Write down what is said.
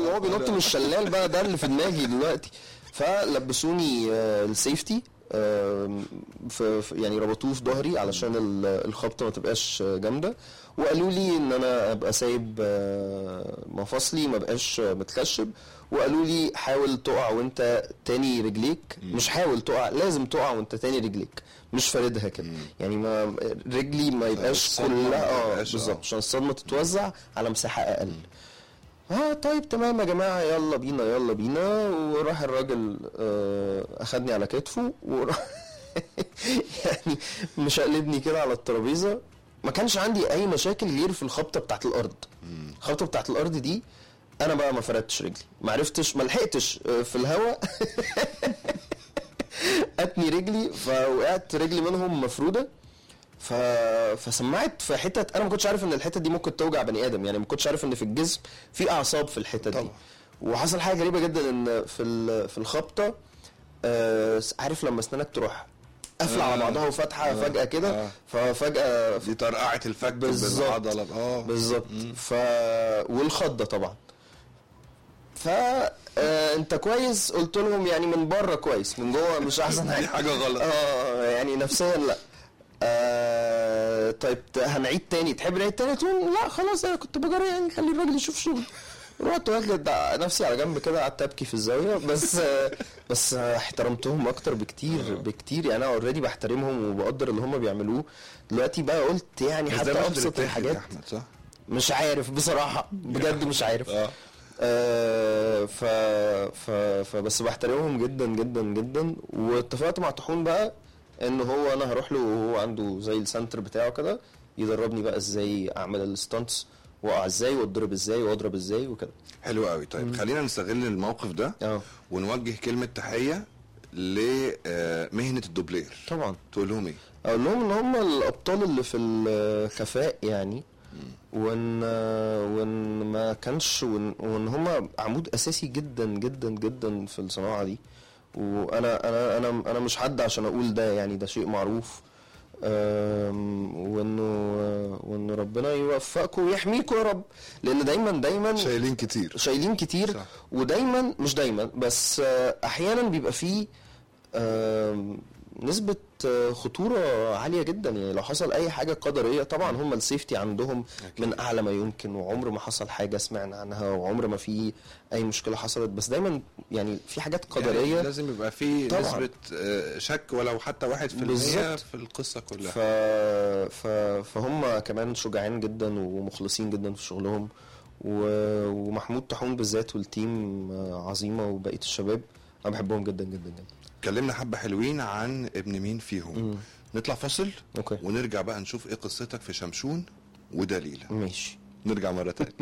وهو بينط من الشلال بقى ده اللي في دماغي دلوقتي فلبسوني آه، السيفتي آم، في في- يعني ربطوه في ظهري علشان ال- الخبطه ما تبقاش آه، جامده وقالوا لي ان انا ابقى سايب آه، مفاصلي ما بقاش آه، متخشب وقالوا لي حاول تقع وانت تاني رجليك مش حاول تقع لازم تقع وانت تاني رجليك مش فاردها كده يعني ما رجلي ما يبقاش الصدمة ما كلها اه تبقاش- بالظبط آه. عشان الصدمه تتوزع على مساحه اقل اه طيب تمام يا جماعه يلا بينا يلا بينا وراح الراجل آه اخدني على كتفه وراح يعني مشقلبني كده على الترابيزه ما كانش عندي اي مشاكل غير في الخبطه بتاعت الارض الخبطه بتاعت الارض دي انا بقى ما فردتش رجلي ما عرفتش ما لحقتش آه، في الهواء اتني رجلي فوقعت رجلي منهم مفروده ف... فسمعت في حتت انا ما كنتش عارف ان الحتت دي ممكن توجع بني ادم يعني ما كنتش عارف ان في الجسم في اعصاب في الحتت دي طبعا. وحصل حاجه غريبه جدا ان في ال... في الخبطه آه عارف لما اسنانك تروح قافله على آه. بعضها وفاتحه آه. فجاه كده آه. ففجاه دي طرقعه الفك بالظبط. بالعضله اه بالظبط ف والخضه طبعا ف آه انت كويس قلت لهم يعني من بره كويس من جوه مش احسن دي حاجه حاجه غلط اه يعني نفسيا لا آه طيب هنعيد تاني تحب نعيد تاني قلت لهم لا خلاص انا كنت بجري يعني خلي الراجل يشوف شغل رحت واخد نفسي على جنب كده قعدت ابكي في الزاويه بس آه بس آه احترمتهم اكتر بكتير بكتير يعني انا اوريدي بحترمهم وبقدر اللي هم بيعملوه دلوقتي بقى قلت يعني بس حتى ده مش ابسط بتتاخد يا الحاجات احمد صح؟ مش عارف بصراحة بجد مش عارف اه آه ف... ف... فبس بحترمهم جدا جدا جدا واتفقت مع طاحون بقى ان هو انا هروح له وهو عنده زي السنتر بتاعه كده يدربني بقى ازاي اعمل الستانتس واقع ازاي واتضرب ازاي واضرب ازاي وكده حلو قوي طيب خلينا نستغل الموقف ده اه ونوجه كلمه تحيه لمهنه الدوبلير طبعا تقول لهم ايه؟ اقول لهم ان هم الابطال اللي في الخفاء يعني وان وان ما كانش وان, وان هم عمود اساسي جدا جدا جدا في الصناعه دي وانا انا انا انا مش حد عشان اقول ده يعني ده شيء معروف أم، وانه وانه ربنا يوفقكم ويحميكم يا رب لان دايما دايما شايلين كتير شايلين كتير صح. ودايما مش دايما بس آه، احيانا بيبقى فيه آم، نسبة آه، خطورة عالية جدا يعني لو حصل أي حاجة قدرية طبعا هم السيفتي عندهم أكيد. من أعلى ما يمكن وعمر ما حصل حاجة سمعنا عنها وعمر ما في أي مشكلة حصلت بس دايما يعني في حاجات قدرية يعني لازم يبقى في طبعاً. نسبه آه، شك ولو حتى واحد في المية بالظبط. في القصه كلها ف... ف... فهم كمان شجعان جدا ومخلصين جدا في شغلهم و... ومحمود طاحون بالذات والتيم آه، عظيمة وبقية الشباب أنا بحبهم جدا جدا جدا اتكلمنا حبه حلوين عن ابن مين فيهم نطلع فاصل أوكي ونرجع بقى نشوف ايه قصتك في شمشون ودليله ماشي نرجع مره تانية